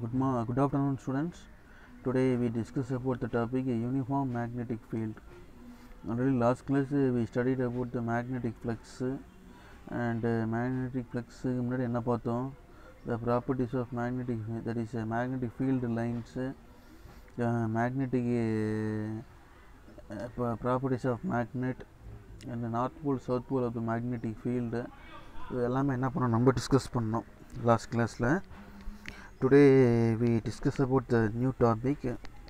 Good, mo- good afternoon, students. Today we discuss about the topic a uniform magnetic field. Already last class uh, we studied about the magnetic flux uh, and uh, magnetic flux க்கு முன்னாடி என்ன பார்த்தோம் the properties of magnetic that is uh, magnetic field lines uh, magnetic uh, uh, properties of magnet and the north pole south pole of the magnetic field இது எல்லாமே என்ன பண்ணோம் நம்ம discuss பண்ணோம் லாஸ்ட் கிளாஸில் today we discuss about the new topic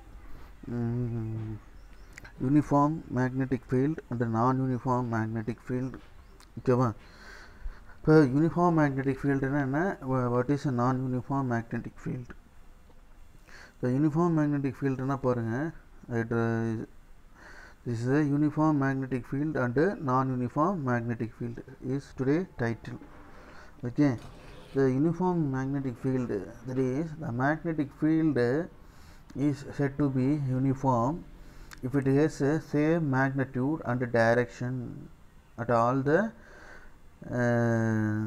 uniform magnetic field and non uniform magnetic field ஓகேவா இப்போ uniform magnetic ஃபீல்டுனா என்ன what is a non uniform magnetic field இப்போ யூனிஃபார்ம் மேக்னெட்டிக் ஃபீல்டுனா பாருங்கள் This is a uniform magnetic field and a non-uniform magnetic field is today title. Okay, the uniform magnetic field that is the magnetic field is said to be uniform if it has a same magnitude and direction at all the uh,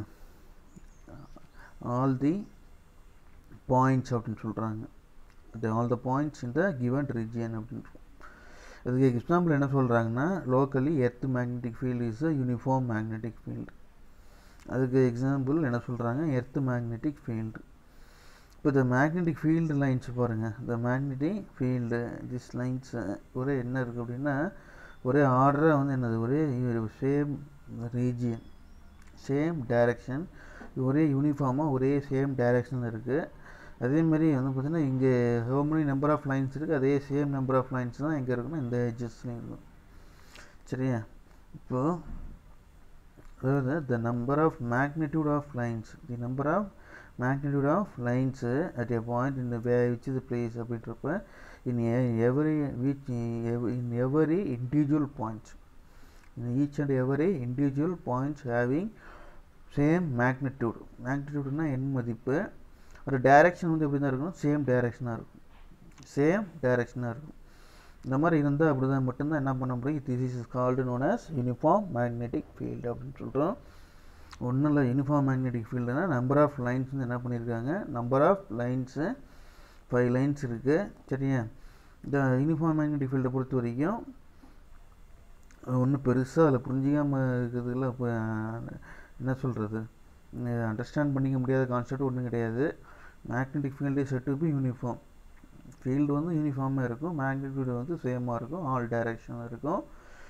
all the points அப்படின்னு சொல்கிறாங்க all the points in the given region அப்படின்னு அதுக்கு example என்ன சொல்கிறாங்கன்னா locally earth magnetic field is a uniform magnetic field அதுக்கு example என்ன சொல்கிறாங்க earth magnetic field இப்போ இந்த மேக்னெட்டிக் ஃபீல்டு லைன்ஸ் பாருங்கள் இந்த மேக்னெட்டிக் ஃபீல்டு திஸ் லைன்ஸ் ஒரே என்ன இருக்குது அப்படின்னா ஒரே ஆர்டராக வந்து என்னது ஒரே சேம் ரீஜியன் சேம் டைரக்ஷன் ஒரே யூனிஃபார்மாக ஒரே சேம் டைரக்ஷனில் இருக்குது அதேமாரி வந்து பார்த்திங்கன்னா இங்கே ஹோ மெனி நம்பர் ஆஃப் லைன்ஸ் இருக்குது அதே சேம் நம்பர் ஆஃப் லைன்ஸ் தான் எங்கே இருக்குன்னா இந்த எட்ஜஸ்லையும் இருக்கும் சரியா இப்போது அதாவது the number of magnitude of lines the number of magnitude of lines at a point இந்த வே விச் இது பிளேஸ் அப்படின்றப்ப in every which in every individual points in each and every individual points having same magnitude மேக்னிடியூட்னா எண் மதிப்பு ஒரு direction வந்து எப்படி தான் இருக்கணும் சேம் டைரெக்ஷனாக இருக்கும் சேம் டைரெக்ஷனாக இருக்கும் இந்த மாதிரி இருந்தால் அப்படி தான் மட்டும்தான் என்ன பண்ண முடியும் this is called known as uniform magnetic field அப்படின்னு சொல்கிறோம் ஒன்றும் இல்லை யூனிஃபார்ம் மேக்னெட்டிக் ஃபீல்டுனா நம்பர் ஆஃப் லைன்ஸ் வந்து என்ன பண்ணியிருக்காங்க number of lines five lines இருக்குது சரியா இந்த யூனிஃபார்ம் மேக்னெட்டிக் ஃபீல்டை பொறுத்த வரைக்கும் ஒன்றும் பெருசாக அதில் புரிஞ்சிக்காமல் இருக்கிறதுல இப்போ என்ன சொல்கிறது அண்டர்ஸ்டாண்ட் பண்ணிக்க முடியாத கான்செப்ட் ஒன்றும் கிடையாது magnetic field set to be uniform field வந்து யூனிஃபார்மாக இருக்கும் மேக்னெட்டிக் வந்து சேமாக இருக்கும் ஆல் டைரக்ஷனில் இருக்கும்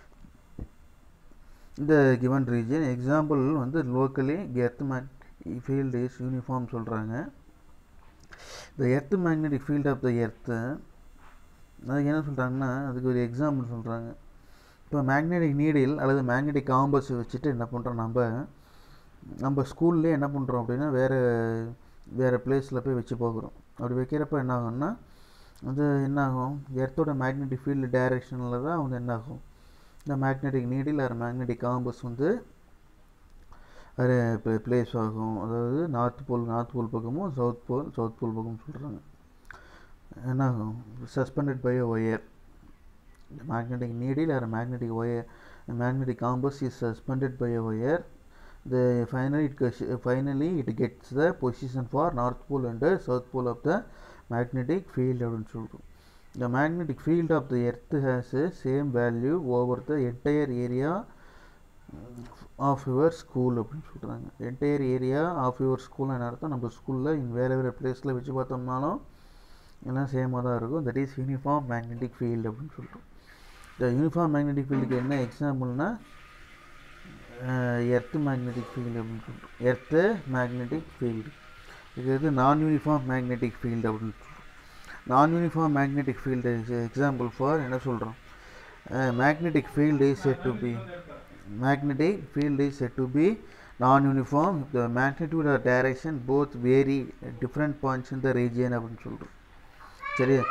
இந்த கிவன் ரீஜன் எக்ஸாம்பிள் வந்து locally earth mag field is uniform சொல்கிறாங்க the earth magnetic field of the earth அதுக்கு என்ன சொல்கிறாங்கன்னா அதுக்கு ஒரு எக்ஸாம்பிள் சொல்கிறாங்க இப்போ மேக்னெட்டிக் நீடில் அல்லது மேக்னெட்டிக் காம்பஸ் வச்சுட்டு என்ன பண்ணுறோம் நம்ம நம்ம ஸ்கூல்லே என்ன பண்ணுறோம் அப்படின்னா வேறு வேறு பிளேஸில் போய் வச்சு போகிறோம் அப்படி வைக்கிறப்ப என்ன ஆகும்னா அது என்ன ஆகும் எர்த்தோட மேக்னெட்டிக் ஃபீல்டு டைரெக்ஷனில் தான் வந்து என்ன ஆகும் இந்த மேக்னெட்டிக் நீடில் அது மேக்னெட்டிக் காம்பஸ் வந்து அது பிளேஸ் ஆகும் அதாவது நார்த் போல் நார்த் போல் பக்கமும் சவுத் போல் சவுத் போல் பக்கமும் சொல்கிறாங்க என்ன ஆகும் suspended by wire magnetic needle or magnetic wire magnetic compass is suspended by wire the finally it finally it gets the position for north pole and south pole of the magnetic field அப்படின்னு சொல்கிறோம் the magnetic field of the earth has a same value over the entire area of your school அப்படின்னு சொல்கிறாங்க entire area of your school அர்த்தம் நம்ம ஸ்கூலில் வேறு வேறு பிளேஸில் வச்சு பார்த்தோம்னாலும் எல்லாம் சேமாக தான் இருக்கும் that is uniform magnetic field அப்படின்னு சொல்கிறோம் இந்த யூனிஃபார்ம் மேக்னெட்டிக் ஃபீல்டுக்கு என்ன எக்ஸாம்பிள்னால் எர்த்து மேக்னெட்டிக் ஃபீல்டு அப்படின்னு சொல்கிறோம் எர்த்து மேக்னெட்டிக் ஃபீல்டு இது வந்து நான் யூனிஃபார்ம் மேக்னெட்டிக் ஃபீல்டு அப்படின்னு சொல்கிறோம் non uniform magnetic field example for என்ன சொல்கிறோம் magnetic field is set to be magnetic field is set to be non uniform the magnitude or direction both vary different points in the region அப்படின்னு சொல்கிறோம் சரியா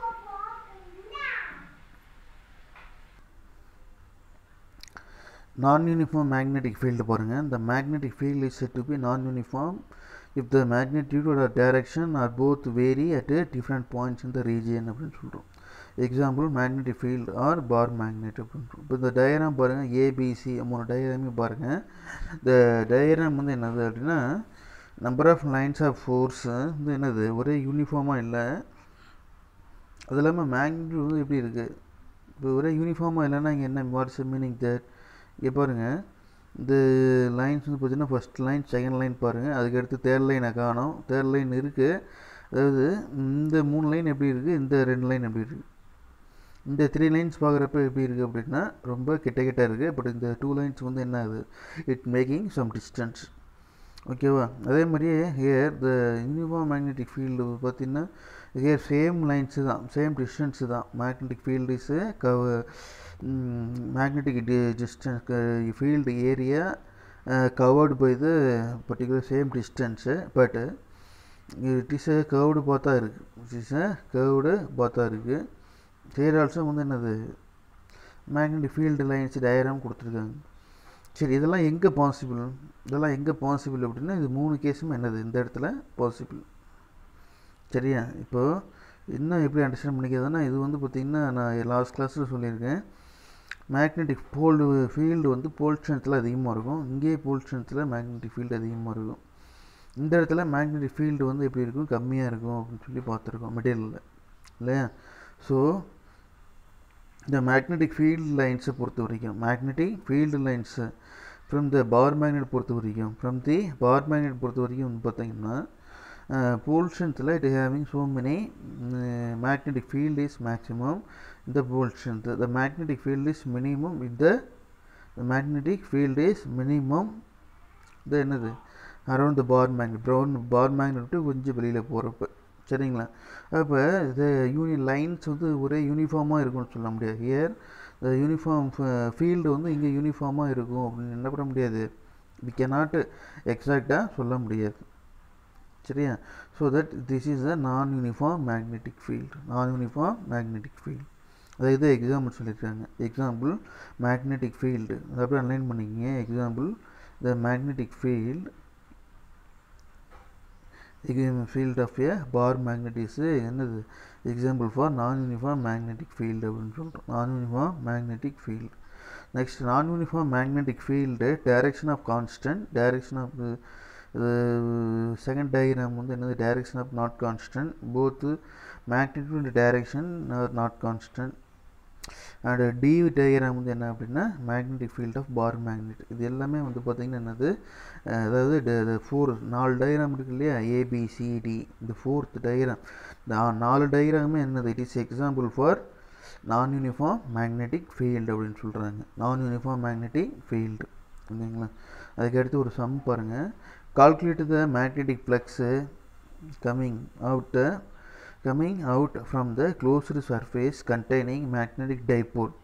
non-uniform magnetic field பாருங்கள் the magnetic field is said to be non-uniform if the magnitude or direction are both vary at a different points in the region அப்படின்னு சொல்கிறோம் example magnetic field or bar magnet அப்படின்னு இப்போ இந்த diagram பாருங்கள் ABC மூணு டயராமே பாருங்கள் இந்த diagram வந்து என்னது அப்படின்னா number of lines of force வந்து என்னது ஒரே யூனிஃபார்மாக இல்லை அது இல்லாமல் மேக்னிடியூட் வந்து எப்படி இருக்குது இப்போ ஒரே யூனிஃபார்மாக இல்லைன்னா இங்கே என்ன வாட்ஸ் மீனிங் தட் இங்கே பாருங்கள் இந்த லைன்ஸ் வந்து பார்த்தீங்கன்னா ஃபஸ்ட் லைன் செகண்ட் லைன் பாருங்கள் அதுக்கடுத்து தேர்ட் லைனை காணும் தேர்ட் லைன் இருக்குது அதாவது இந்த மூணு லைன் எப்படி இருக்குது இந்த ரெண்டு லைன் எப்படி இருக்குது இந்த த்ரீ லைன்ஸ் பார்க்குறப்ப எப்படி இருக்குது அப்படின்னா ரொம்ப கிட்ட கிட்ட இருக்குது பட் இந்த டூ லைன்ஸ் வந்து என்ன ஆகுது இட் மேக்கிங் சம் டிஸ்டன்ஸ் ஓகேவா அதே மாதிரியே here the uniform magnetic field பார்த்தீங்கன்னா ஹியர் சேம் லைன்ஸு தான் சேம் டிஸ்டன்ஸு தான் மேக்னெட்டிக் ஃபீல்டு இஸ் கவ magnetic distance field area covered by the particular same distance but it is a curved பார்த்தா இருக்குது it is a curved பார்த்தா இருக்குது சேர் also வந்து என்னது மேக்னெட்டிக் ஃபீல்டு லைன்ஸ் டயக்ராம் கொடுத்துருக்காங்க சரி இதெல்லாம் எங்கே பாசிபிள் இதெல்லாம் எங்கே பாசிபிள் அப்படின்னா இது மூணு கேஸும் என்னது இந்த இடத்துல பாசிபிள் சரியா இப்போது இன்னும் எப்படி அண்டர்ஸ்டாண்ட் பண்ணிக்கிறதுனா இது வந்து பார்த்திங்கன்னா நான் லாஸ்ட் கிளாஸில் சொல்லியிருக்கேன் மேக்னெட்டிக் போல்டு ஃபீல்டு வந்து போல் ஸ்ட்ரென்த்தில் அதிகமாக இருக்கும் இங்கேயே போல் ஸ்ட்ரென்த்தில் மேக்னெட்டிக் ஃபீல்டு அதிகமாக இருக்கும் இந்த இடத்துல மேக்னெட்டிக் ஃபீல்டு வந்து எப்படி இருக்கும் கம்மியாக இருக்கும் அப்படின்னு சொல்லி பார்த்துருக்கோம் மெட்டீரியலில் இல்லையா ஸோ இந்த மேக்னெட்டிக் ஃபீல்டு லைன்ஸை பொறுத்த வரைக்கும் magnetic field lines from the power magnet பொறுத்த வரைக்கும் ஃப்ரம் தி பவர் மேக்னெட் பொறுத்த வரைக்கும் வந்து பார்த்தீங்கன்னா போல்ஷன்ஸில் it having so many magnetic field is maximum இந்த portions the magnetic field is minimum இந்த மேக்னெட்டிக் ஃபீல்ட் இஸ் மினிமம் இது என்னது around the bar magnet brown bar magnet விட்டு கொஞ்சம் வெளியில் போகிறப்ப சரிங்களா அப்போ இந்த யூனி லைன்ஸ் வந்து ஒரே யூனிஃபார்மாக இருக்கும்னு சொல்ல முடியாது ஹியர் இந்த யூனிஃபார்ம் ஃபீல்டு வந்து இங்கே யூனிஃபார்மாக இருக்கும் அப்படின்னு என்ன பண்ண முடியாது வி கேனாட் எக்ஸாக்டாக சொல்ல முடியாது சரியா so that this is a non uniform magnetic field non uniform magnetic field அதாவது எக்ஸாம்பிள் சொல்லியிருக்காங்க எக்ஸாம்பிள் மேக்னெட்டிக் ஃபீல்டு அதை அப்படியே அன்லைன் பண்ணிக்கிங்க example the magnetic field field of a bar மேக்னெட்டிஸு என்னது example for non uniform magnetic field அப்படின்னு சொல்கிறோம் non uniform magnetic field next non uniform magnetic field direction of constant direction of இது second diagram வந்து என்னது direction of not constant both magnitude direction not constant and D diagram வந்து என்ன அப்படின்னா magnetic field of bar magnet இது எல்லாமே வந்து பார்த்திங்கன்னா என்னது அதாவது ஃபோர் நாலு டயக்ராம் இருக்கு இல்லையா ஏபிசிடி இந்த ஃபோர்த் டயக்ராம் நாலு டயக்ராமே என்னது it is example for non uniform magnetic field அப்படின்னு சொல்கிறாங்க நான் யூனிஃபார்ம் மேக்னெட்டிக் ஃபீல்டு ஓகேங்களா அதுக்கடுத்து ஒரு சம் பாருங்கள் calculate the magnetic flux coming out coming out from the closed surface containing magnetic dipole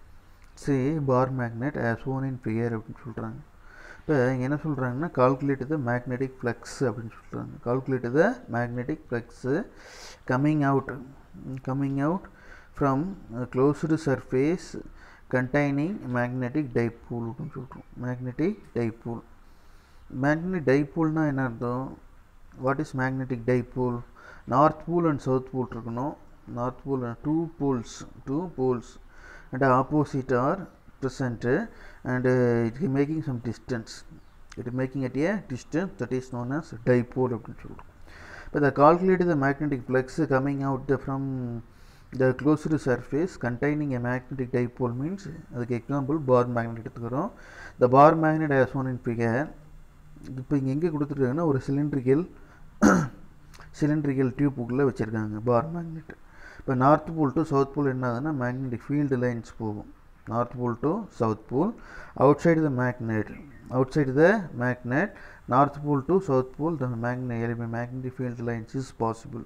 say bar magnet as shown in figure அப்படின்னு சொல்கிறாங்க இப்போ இங்கே என்ன சொல்கிறாங்கன்னா கால்குலேட் த மேக்னெட்டிக் ஃப்ளக்ஸ் அப்படின்னு சொல்கிறாங்க calculate the magnetic flux coming out coming out from closed surface containing magnetic dipole அப்படின்னு சொல்கிறோம் மேக்னெட்டிக் டைப்பூல் மேக்னெட்டிக் டைப்போல்னால் என்ன அர்த்தம் what is magnetic dipole north pole and south pole இருக்கணும் north pole two poles two poles and opposite are present and it making some distance it making at a distance that is known as dipole அப்படின்னு சொல்கிறோம் இப்போ the calculate the magnetic flux coming out from the closed surface containing a magnetic dipole means அதுக்கு example bar magnet எடுத்துக்கிறோம் the bar magnet as one in figure இப்போ இங்கே எங்கே கொடுத்துருக்காங்கன்னா ஒரு சிலிண்ட்ரிக்கல் சிலிண்ட்ரிக்கல் டியூப்புக்குள்ளே வச்சுருக்காங்க பார் மேக்னெட் இப்போ north pole to south pole என்ன ஆகுதுன்னா மேக்னெட்டிக் ஃபீல்டு லைன்ஸ் போகும் north pole to south pole outside the magnet outside the magnet north pole to south pole the magnet magnetic field lines is possible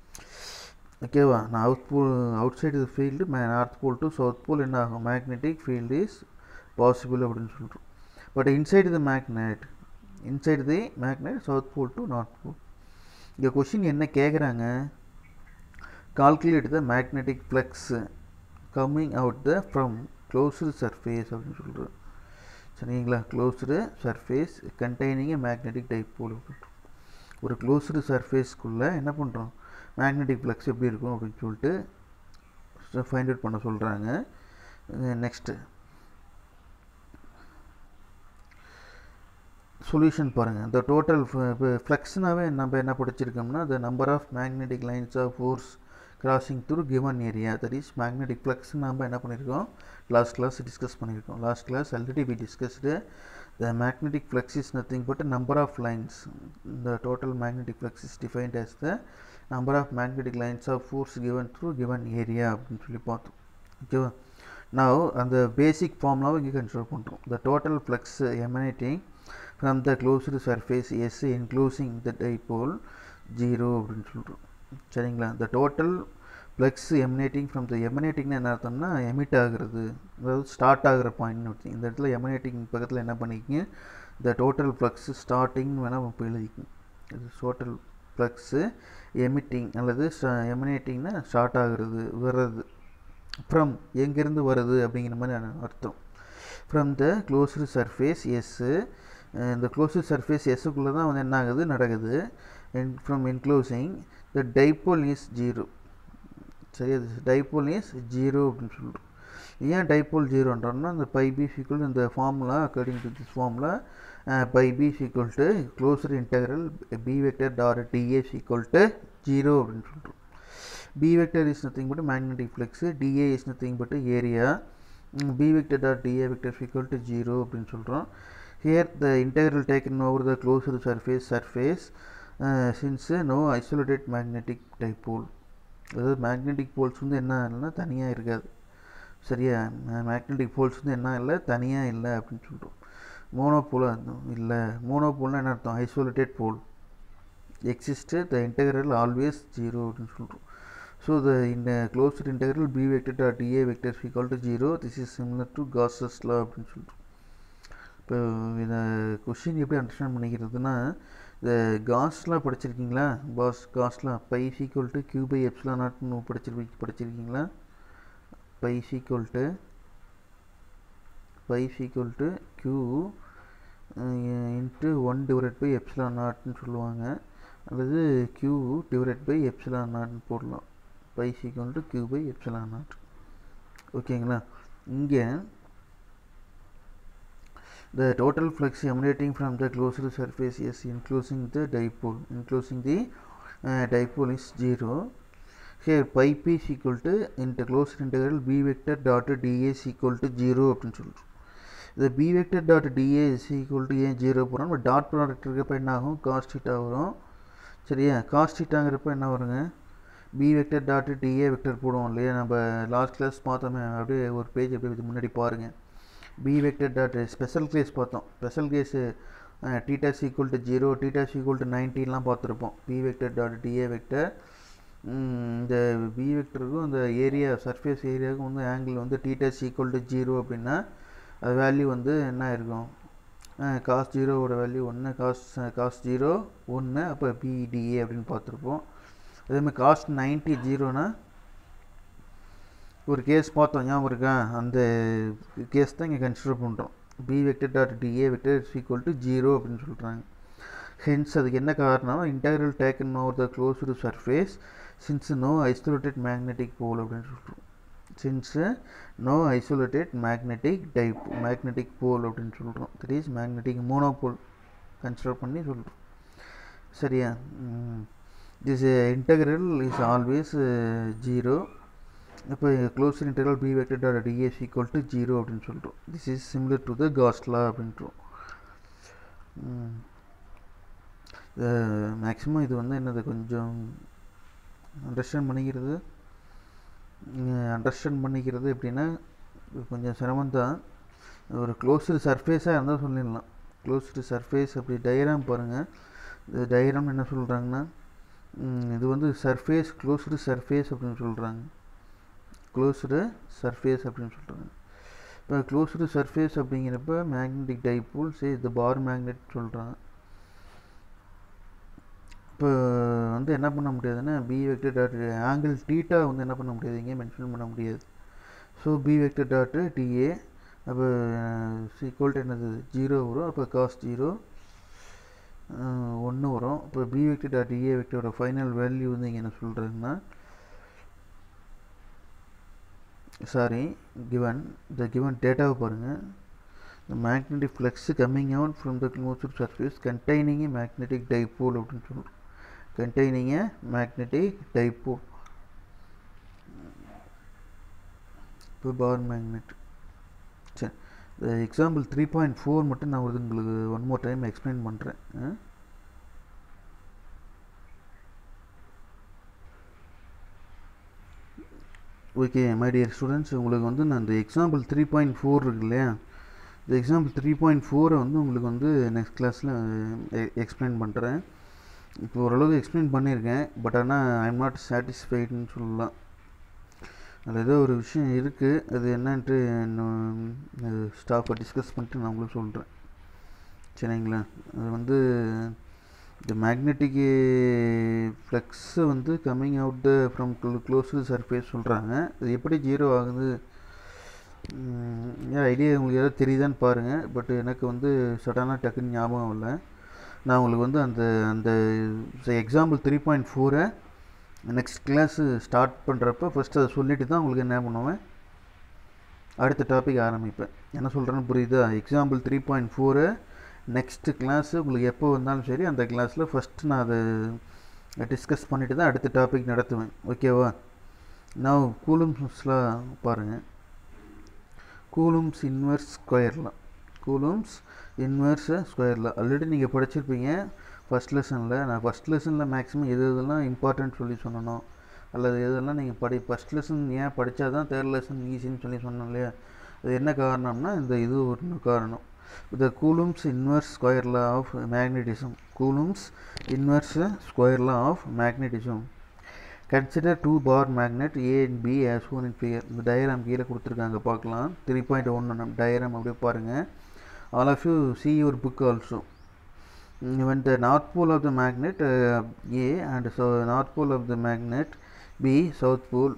ஓகேவா நான் out pole outside the field may north pole to south pole என்ன ஆகும் magnetic field is possible அப்படின்னு சொல்கிறோம் but inside the magnet inside the magnet south pole to north pole இங்கே question என்ன கேட்குறாங்க calculate the magnetic flux coming out the from closed surface அப்படின்னு சொல்கிறோம் சரிங்களா closed surface containing a magnetic dipole ஒரு closed சர்ஃபேஸ்க்குள்ளே என்ன பண்ணுறோம் magnetic flux எப்படி இருக்கும் அப்படின்னு சொல்லிட்டு ஃபைண்ட் அவுட் பண்ண சொல்கிறாங்க நெக்ஸ்ட்டு சொல்யூஷன் பாருங்கள் இந்த டோட்டல் இப்போ ஃப்ளெக்ஸ்னாவே நம்ம என்ன படிச்சிருக்கோம்னா the number of magnetic lines of force crossing through given area that is magnetic flux நம்ம என்ன பண்ணியிருக்கோம் லாஸ்ட் கிளாஸ் டிஸ்கஸ் பண்ணியிருக்கோம் last class already we discussed the magnetic flux is nothing but number of lines the total magnetic flux is defined as the number of magnetic lines of force given through given area அப்படின்னு சொல்லி பார்த்தோம் ஓகேவா now அந்த பேசிக் ஃபார்முலாவை இங்கே consider பண்ணுறோம் the total flux emanating from the closed surface S enclosing the dipole 0 அப்படின்னு சொல்கிறோம் சரிங்களா the total flux emanating from the emanatingனா என்ன அர்த்தம்னா எமிட் ஆகுறது அதாவது ஸ்டார்ட் ஆகிற பாயிண்ட்னு வச்சு இந்த இடத்துல emanating பக்கத்தில் என்ன பண்ணிக்கிங்க the total flux starting வேணால் இப்போ எழுதிக்கங்க இது total flux emitting அல்லது emanatingனா ஸ்டார்ட் ஆகுறது வர்றது ஃப்ரம் எங்கேருந்து வருது அப்படிங்கிற மாதிரி அர்த்தம் from the closed surface S இந்த க்ளோஸ்டு சர்ஃபேஸ் எஸ்ஸுக்குள்ளே தான் வந்து என்ன ஆகுது நடக்குது from enclosing the dipole is zero சரி அது டைப்போல் இஸ் ஜீரோ அப்படின்னு சொல்கிறோம் ஏன் டைப்போல் ஜீரோன்றோம்னா அந்த phi B equal to formula according to this formula phi B equal to closer integral B vector dot d A equal to zero அப்படின்னு சொல்கிறோம் b vector is nothing but magnetic flux dA is nothing but area mm, b vector dot dA vector is equal to 0 அப்படின்னு சொல்கிறோம் here the integral taken over the closed surface surface uh, since uh, no isolated magnetic dipole அதாவது magnetic poles வந்து என்ன இல்லைன்னா தனியாக இருக்காது சரியா magnetic poles வந்து என்ன இல்லை தனியாக இல்லை அப்படின்னு சொல்கிறோம் மோனோபோலாக இல்லை மோனோபோல்னால் என்ன அர்த்தம் isolated pole exist the integral always zero அப்படின்னு சொல்கிறோம் So the in the closed integral b vector dot dA vector is equal to 0. This is similar to Gauss's law அப்படின்னு சொல்லிட்டு இப்போ இதை கொஷின் எப்படி அண்டர்ஸ்டாண்ட் பண்ணிக்கிறதுனா இந்த காஸ்லாம் படிச்சிருக்கீங்களா பாஸ் காஸ்லாம் phi equal to q by epsilon நாட்னு படிச்சிருப்பீங்க படிச்சிருக்கீங்களா phi equal to phi equal to q into one divide by epsilon நாட்னு சொல்லுவாங்க அல்லது கியூ டிவைட் பை எப்சிலான் நாட்னு போடலாம் phi equal to q by epsilon naught ஓகேங்களா இங்கே the total flux emanating from the closed surface is enclosing the dipole enclosing the uh, dipole is 0 here pi p is equal to into closed integral b vector dot da is equal to 0 அப்படின்னு சொல்கிறோம் இந்த b vector dot da is equal to ஏன் 0 போகிறோம் நம்ம dot product இருக்கப்போ என்ன ஆகும் cos theta வரும் சரியா காஸ் தீட்டாங்கிறப்ப என்ன வருங்க B vector dot d A vector போடுவோம் இல்லையா நம்ம லாஸ்ட் கிளாஸ் பார்த்தோமே அப்படியே ஒரு பேஜ் அப்படியே முன்னாடி பாருங்கள் B vector dot special case பார்த்தோம் special case theta's equal to zero theta's equal to நைன்டீன்லாம் பார்த்துருப்போம் B vector dot d A vector இந்த பி வெக்டருக்கும் இந்த ஏரியா சர்ஃபேஸ் ஏரியாவுக்கும் வந்து ஆங்கிள் வந்து டீட்டாஸ் ஈக்குவல் டு ஜீரோ அப்படின்னா அது வேல்யூ வந்து என்ன இருக்கும் காஸ் ஜீரோவோட வேல்யூ ஒன்று காஸ் காஸ் ஜீரோ ஒன்று அப்போ பிடிஏ அப்படின்னு பார்த்துருப்போம் அதேமாதிரி காஸ்ட் நைன்ட்டி ஜீரோனா ஒரு கேஸ் பார்த்தோம் ஞாபகம் இருக்கா அந்த கேஸ் தான் இங்கே கன்சிடர் பண்ணுறோம் B vector dot d A vector is equal to zero அப்படின்னு சொல்கிறாங்க ஹென்ஸ் அதுக்கு என்ன காரணம் integral taken over the closed surface since no isolated magnetic pole அப்படின்னு சொல்கிறோம் since no isolated magnetic type magnetic pole அப்படின்னு சொல்கிறோம் that is magnetic monopole consider பண்ணி சொல்கிறோம் சரியா this integral is always zero இப்போ close integral B vector dot d S equal to zero அப்படின்னு சொல்கிறோம் this is similar to the Gauss law அப்படின்றோம் maximum இது வந்து என்னது கொஞ்சம் அண்டர்ஸ்டாண்ட் பண்ணிக்கிறது அண்டர்ஸ்டாண்ட் பண்ணிக்கிறது எப்படின்னா கொஞ்சம் சிரமம் தான் ஒரு க்ளோஸ்டு சர்ஃபேஸாக இருந்தால் சொல்லிடலாம் க்ளோஸ்டு சர்ஃபேஸ் அப்படி டயராம் பாருங்கள் இது டயராம் என்ன சொல்கிறாங்கன்னா இது வந்து சர்ஃபேஸ் க்ளோஸ்டு சர்ஃபேஸ் அப்படின்னு சொல்கிறாங்க க்ளோஸ்டு சர்ஃபேஸ் அப்படின்னு சொல்கிறாங்க இப்போ க்ளோஸ்டு சர்ஃபேஸ் அப்படிங்கிறப்ப மேக்னெட்டிக் டைப்போல் சே இந்த பார் மேக்னெட் சொல்கிறாங்க இப்போ வந்து என்ன பண்ண முடியாதுன்னா B vector dot angle theta வந்து என்ன பண்ண முடியாது இங்கே மென்ஷன் பண்ண முடியாது so B vector dot d A அப்போ ஈக்குவல் டு என்னது ஜீரோ வரும் அப்போ காஸ்ட் ஜீரோ ஒன்று வரும் இப்போ பி வெக்டர் டாட் டிஏ வெக்டரோட ஃபைனல் வேல்யூ வந்து இங்கே என்ன சொல்கிறேன்னா சாரி கிவன் இந்த கிவன் டேட்டாவை பாருங்கள் the magnetic flux coming out from the closed surface containing a magnetic dipole அப்படின்னு சொல்கிறோம் containing a magnetic dipole இப்போ பார் மேக்னெட் சரி இந்த எக்ஸாம்பிள் த்ரீ பாயிண்ட் ஃபோர் மட்டும் நான் ஒரு உங்களுக்கு ஒன் மோர் டைம் எக்ஸ்பிளைன் பண்ணுறேன் ஓகே மை டியர் ஸ்டூடெண்ட்ஸ் உங்களுக்கு வந்து நான் இந்த எக்ஸாம்பிள் த்ரீ பாயிண்ட் ஃபோர் இருக்கு இல்லையா இந்த எக்ஸாம்பிள் த்ரீ பாயிண்ட் ஃபோரை வந்து உங்களுக்கு வந்து நெக்ஸ்ட் கிளாஸில் எக்ஸ்பிளைன் பண்ணுறேன் இப்போ ஓரளவுக்கு எக்ஸ்பிளைன் பண்ணியிருக்கேன் பட் ஆனால் ஐ எம் நாட் சாட்டிஸ்ஃபைடுன்னு சொல்லலாம் அதில் ஏதோ ஒரு விஷயம் இருக்குது அது என்னன்ட்டு ஸ்டாஃபை டிஸ்கஸ் பண்ணிட்டு நான் உங்களுக்கு சொல்கிறேன் சரிங்களா அது வந்து இந்த மேக்னெட்டிக் ஃப்ளக்ஸை வந்து coming out from closed surface சொல்கிறாங்க அது எப்படி ஜீரோ ஆகுது ஏன் ஐடியா உங்களுக்கு ஏதாவது தெரியுதான்னு பாருங்கள் பட் எனக்கு வந்து சடனாக டக்குன்னு ஞாபகம் இல்லை நான் உங்களுக்கு வந்து அந்த அந்த எக்ஸாம்பிள் த்ரீ பாயிண்ட் ஃபோரை நெக்ஸ்ட் கிளாஸு ஸ்டார்ட் பண்ணுறப்ப ஃபஸ்ட்டு அதை சொல்லிவிட்டு தான் உங்களுக்கு என்ன பண்ணுவேன் அடுத்த டாபிக் ஆரம்பிப்பேன் என்ன சொல்கிறேன்னு புரியுதா எக்ஸாம்பிள் த்ரீ பாயிண்ட் ஃபோரை நெக்ஸ்ட்டு கிளாஸு உங்களுக்கு எப்போ வந்தாலும் சரி அந்த கிளாஸில் ஃபஸ்ட்டு நான் அதை டிஸ்கஸ் பண்ணிவிட்டு தான் அடுத்த டாபிக் நடத்துவேன் ஓகேவா நான் கூலும்ஸ்லாம் பாருங்கள் கூலும்ஸ் இன்வெர்ஸ் ஸ்கொயர்லாம் கூலும்ஸ் இன்வெர்ஸ் ஸ்கொயரில் ஆல்ரெடி நீங்கள் படிச்சிருப்பீங்க ஃபஸ்ட் லெசனில் நான் ஃபஸ்ட் லெசனில் மேக்ஸிமம் எது எதெல்லாம் இம்பார்ட்டன்ட் சொல்லி சொன்னனோ அல்லது எதெல்லாம் நீங்கள் படி ஃபஸ்ட் லெசன் ஏன் படித்தா தான் தேர்ட் லெசன் ஈஸின்னு சொல்லி சொன்னோம் இல்லையா அது என்ன காரணம்னா இந்த இது ஒரு காரணம் the coulomb's inverse square law of magnetism coulomb's inverse square law of magnetism consider two bar magnet a and b as shown in figure இந்த டயக்ராம் கீழே கொடுத்துருக்காங்க பார்க்கலாம் த்ரீ பாயிண்ட் ஒன் நம்ம டயக்ராம் அப்படியே பாருங்கள் all of you see your book also when the north pole of the magnet uh, a and so north pole of the magnet b south pole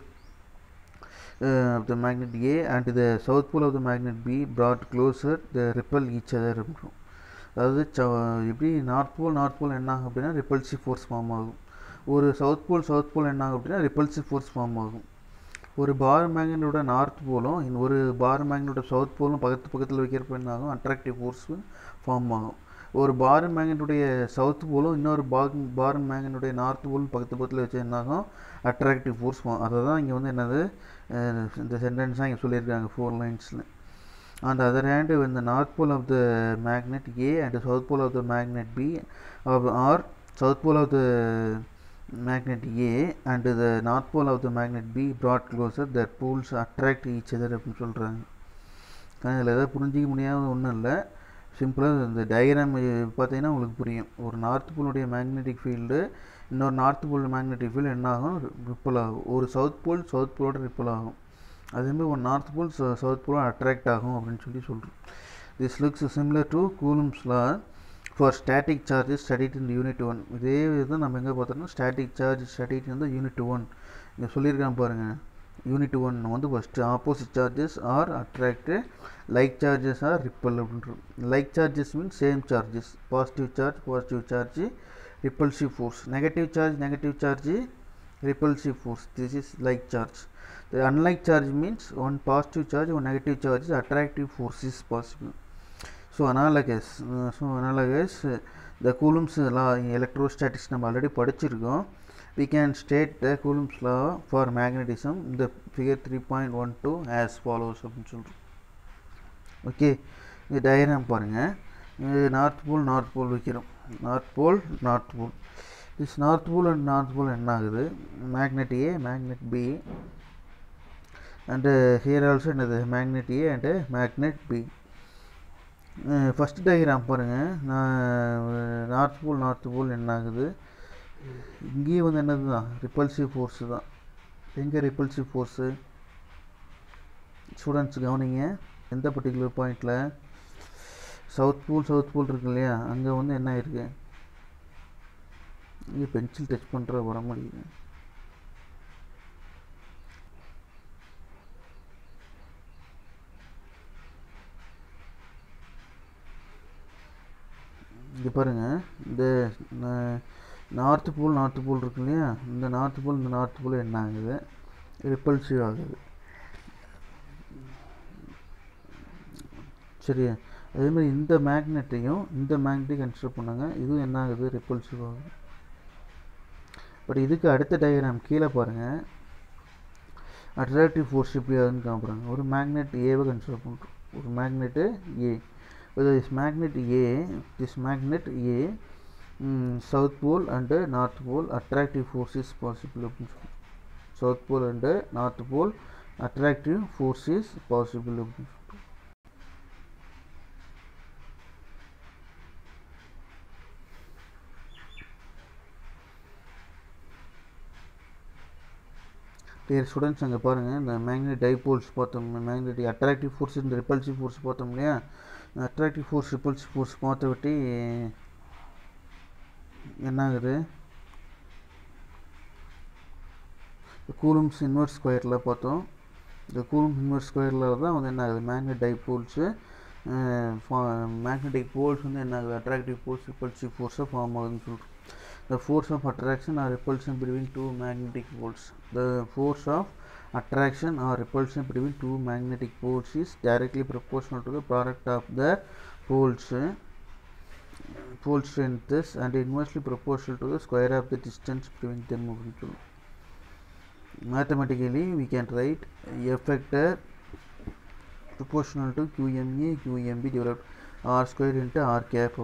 uh, of the magnet A and the south pole of the magnet B brought closer they repel each other இருக்கும் அதாவது எப்படி north pole north pole என்ன ஆகும் அப்படின்னா repulsive force form ஆகும் ஒரு south pole south pole என்ன ஆகும் அப்படின்னா ரிப்பல்சிவ் ஃபோர்ஸ் ஃபார்ம் ஆகும் ஒரு பார் மேக்னட்டோட நார்த் போலும் ஒரு பார் மேக்னட்டோட சவுத் போலும் பக்கத்து பக்கத்தில் வைக்கிறப்ப என்ன ஆகும் அட்ராக்டிவ் ஃபோர்ஸ் ஃபார்ம் ஆகும் ஒரு பார் மேக்னட்டுடைய சவுத் போலும் இன்னொரு பார் பார் மேக்னட்டுடைய நார்த் போலும் பக்கத்து பக்கத்தில் வச்சு என்னாகும் அட்ராக்டிவ் ஃபோர்ஸ் அதை தான் இங்கே வந்து என்னது இந்த சென்டென்ஸ் தான் இங்கே சொல்லியிருக்காங்க ஃபோர் லைன்ஸில் on the other hand when the north pole of the magnet A and the south pole of the magnet B of, or south pole of the magnet A and the north pole of the magnet B brought closer their poles attract each other அப்படின்னு சொல்கிறாங்க இதில் எதாவது புரிஞ்சிக்க முடியாத ஒன்றும் இல்லை சிம்பிளாக இந்த டயக்ராம் பார்த்தீங்கன்னா உங்களுக்கு புரியும் ஒரு நார்த் போலுடைய மேக்னெட்டிக் ஃபீல்டு இன்னொரு நார்த் போல் மேக்னெட்டிக் ஃபீல்டு என்ன ஆகும் ரிப்பல் ஆகும் ஒரு சவுத் போல் சவுத் போலோட ரிப்பல் ஆகும் அதேமாதிரி ஒரு நார்த் போல் சவுத் போலும் அட்ராக்ட் ஆகும் அப்படின்னு சொல்லி சொல்கிறோம் this looks similar to Coulomb's law for static charges studied in unit one இதே இதுதான் நம்ம எங்கே பார்த்தோம்னா ஸ்டாட்டிக் சார்ஜ் ஸ்டடிட் இந்த யூனிட் ஒன் இங்கே சொல்லியிருக்கான் பாருங்கள் யூனிட் ஒன் வந்து first opposite charges are அட்ராக்டு like charges are repel அப்படின்றோம் like charges mean same charges positive charge positive charge repulsive force negative charge negative charge repulsive force this is like charge the unlike charge means one positive charge one negative charge is attractive force is possible so analogous uh, so analogous uh, the coulomb's law in electrostatics நம்ம already படிச்சிருக்கோம் we can state the coulomb's law for magnetism in the figure 3.12 as follows அப்படின்னு சொல்கிறோம் okay இந்த diagram பாருங்கள் இது north pole north pole வைக்கிறோம் north pole north pole this north pole and north pole என்ன ஆகுது magnet A magnet B and here also என்னது magnet A and magnet B first diagram பாருங்கள் நான் நார்த் போல் நார்த் போல் என்ன ஆகுது இங்கேயும் வந்து என்னது தான் ரிப்பல்சிவ் ஃபோர்ஸு தான் எங்கே ரிப்பல்சிவ் ஃபோர்ஸு ஸ்டூடெண்ட்ஸ் கவனிங்க எந்த பர்டிகுலர் பாயிண்டில் சவுத் போல் சவுத் போல் இருக்கு இல்லையா அங்கே வந்து என்ன ஆயிருக்கு இங்கே பென்சில் டச் பண்ணுற வர முடியுது இங்கே பாருங்கள் இந்த நார்த்து போல் நார்த்து போல் இருக்கு இல்லையா இந்த நார்த்து போல் இந்த நார்த்து போல் என்ன ஆகுது ரிப்பல்சிவ் ஆகுது சரி அதே மாதிரி இந்த மேக்னெட்டையும் இந்த மேக்னெட்டையும் கன்சிடர் பண்ணாங்க இதுவும் என்ன ஆகுது ரிப்பல்சிவ் ஆகுது பட் இதுக்கு அடுத்த டயக்ராம் கீழே பாருங்கள் அட்ராக்டிவ் ஃபோர்ஸ் எப்படி ஆகுதுன்னு காமிப்பாங்க ஒரு மேக்னெட் ஏவை கன்சிடர் பண்ணுறோம் ஒரு magnet A this magnet A this magnet A south pole and north pole attractive force is possible அப்படின்னு சொல்லுவோம் south pole and north pole attractive force is possible அப்படின்னு சொல்லுவோம் டியர் ஸ்டூடெண்ட்ஸ் அங்கே பாருங்கள் இந்த மேக்னெட் டைபோல்ஸ் பார்த்தோம் மேக்னெட் அட்ராக்டிவ் ஃபோர்ஸ் இந்த repulsive force பார்த்தோம் இல்லையா அட்ராக்டிவ் ஃபோர்ஸ் ரிப்பல்சிவ் ஃபோர்ஸ் பார்த்த விட்டு என்ன ஆகுது கூலம்ஸ் இன்வெர்ஸ் ஸ்கொயரில் பார்த்தோம் இந்த கூலம்ஸ் இன்வெர்ஸ் ஸ்கொயரில் தான் வந்து என்ன ஆகுது மேக்னெட் டைபோல்ஸு மேக்னெட்டிக் போல்ஸ் வந்து என்ன ஆகுது அட்ராக்டிவ் போல்ஸ் ரிப்பல்சிவ் ஃபோர்ஸாக ஃபார்ம் ஆகுதுன்னு சொல்கிறோம் the force of attraction or repulsion between two magnetic poles the force of attraction or repulsion between two magnetic poles is directly proportional to the product of the poles pole strengths and inversely proportional to the square of the distance between them mathematically we can write f vector proportional to qma qmb divided r square into r cap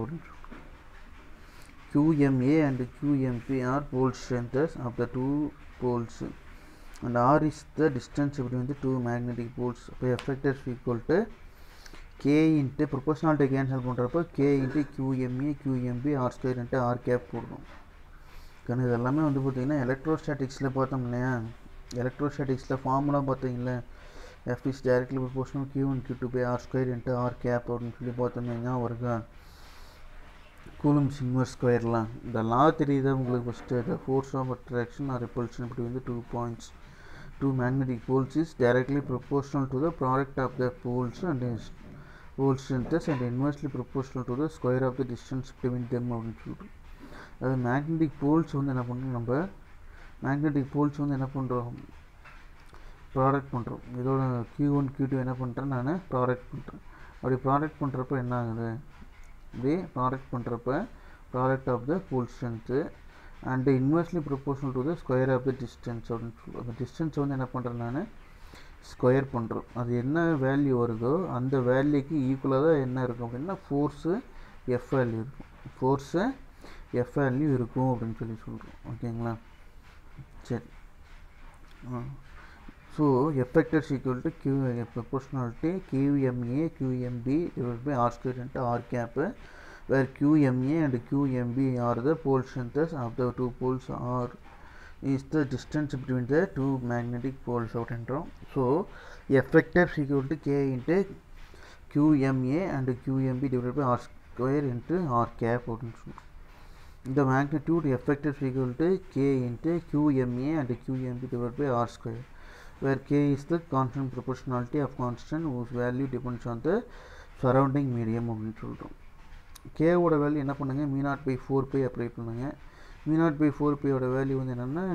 QMA and QMP are pole strengths of the two poles and R is the distance between the two magnetic poles இப்போ F vector is equal to K into proportionality cancel பண்ணுறப்போ K into QMA QMB R square into R cap போடுறோம் കാരണം இதெல்லாமே வந்து பார்த்திங்கன்னா எலக்ட்ரோஸ்டாட்டிக்ஸில் பார்த்தோம் இல்லையா எலக்ட்ரோஸ்டாட்டிக்ஸில் ஃபார்முலா பார்த்தீங்களா F is directly proportional q one q two by r square into r cap அப்படின்னு சொல்லி பார்த்தோம்னா வருதா கூலம்ஸ் இன்வெர்ஸ் ஸ்கொயர்லாம் இந்த லா தெரியுதா உங்களுக்கு first the force of attraction or repulsion between the two points two magnetic poles is directly proportional to the product of the poles and pole strengths and inversely proportional to the square of the distance between them அப்படின்னு சொல்லிட்டு அதாவது magnetic poles வந்து என்ன பண்ணுறோம் நம்ம magnetic poles வந்து என்ன பண்ணுறோம் ப்ராடக்ட் பண்ணுறோம் இதோட கியூ ஒன் கியூ டூ என்ன பண்ணுறேன் நான் ப்ராடக்ட் பண்ணுறேன் அப்படி ப்ராடக்ட் பண்ணுறப்ப என்ன ஆகுது இப்படி ப்ராடக்ட் பண்ணுறப்ப product of the pole strength and inversely proportional to the square of the distance அப்படின்னு சொல்லுவோம் அந்த டிஸ்டன்ஸ் வந்து என்ன பண்ணுறேன் நான் ஸ்கொயர் பண்ணுறோம் அது என்ன வேல்யூ வருதோ அந்த வேல்யூக்கு ஈக்குவலாக தான் என்ன இருக்கும் அப்படின்னா ஃபோர்ஸு எஃப் வேல்யூ இருக்கும் ஃபோர்ஸு எஃப் வேல்யூ இருக்கும் அப்படின்னு சொல்லி சொல்கிறோம் ஓகேங்களா சரி so F vector is equal to q proportionality q m A q m B divide by r square into r cap where QMA and QMB are the pole strengths of the two poles are is the distance between the two magnetic poles அப்படின்றோம் so F vector is equal to K into QMA and QMB divided by R square into R cap அப்படின்னு சொல்லுவோம் இந்த magnitude F vector is equal to K into QMA and QMB divided by R square where K is the constant proportionality of constant whose value depends on the surrounding medium அப்படின்னு சொல்கிறோம் கேவோட value என்ன பண்ணுங்கள் mu naught by four pi apply பண்ணுங்கள் mu naught by four பையோட வேல்யூ வந்து என்னென்னா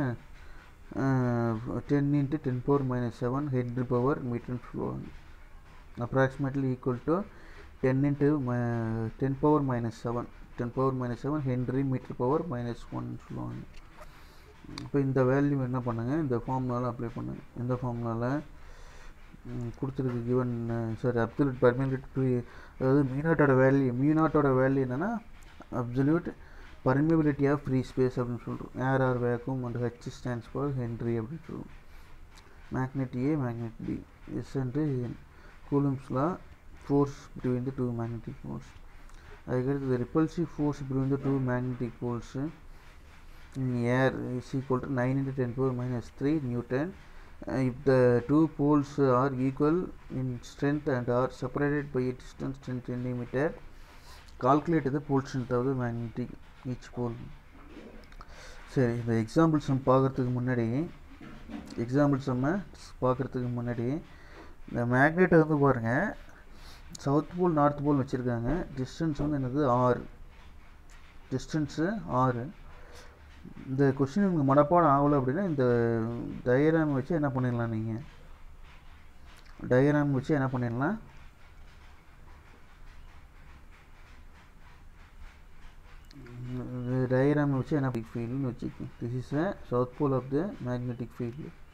ten into ten power minus seven henry power மீட்டர்னு சொல்லுவாங்க approximately equal to ten into ten power minus seven ten power minus seven henry metre power minus one சொல்லுவாங்க இப்போ இந்த வேல்யூ என்ன பண்ணுங்கள் இந்த ஃபார்ம்னால அப்ளை பண்ணுங்கள் இந்த ஃபார்ம்னால கொடுத்துருக்கு கிவன் சாரி அப்சல்யூட் பர்மினட் அதாவது மீனாட்டோட வேல்யூ மீனாட்டோட வேல்யூ என்னென்னா absolute permeability of free space அப்படின்னு சொல்கிறோம் air or vacuum and H stands for henry அப்படின்னு சொல்லுவோம் magnet A magnet B S and Coulomb's law force between the two magnetic poles அதுக்கடுத்து repulsive force between the two magnetic poles air is equal to nine into ten power minus three newton uh, if the two poles are equal in strength and are separated by a distance 10 centimeter calculate the pole strength of the magnetic each pole சரி இந்த example some பார்க்குறதுக்கு முன்னாடி example சம்மை பார்க்குறதுக்கு முன்னாடி இந்த மேக்னெட்டை வந்து பாருங்கள் south pole north போல் வச்சுருக்காங்க டிஸ்டன்ஸ் வந்து என்னது ஆறு டிஸ்டன்ஸு ஆறு இந்த கொஸ்டின் உங்களுக்கு மனப்பாடம் ஆகலை அப்படின்னா இந்த டயக்ராம் வச்சு என்ன பண்ணிடலாம் நீங்கள் டயக்ராம் வச்சு என்ன பண்ணிடலாம் டயக்ராம் வச்சு என்ன ஃபீல்டுன்னு வச்சுக்கோங்க this is a south pole of the magnetic field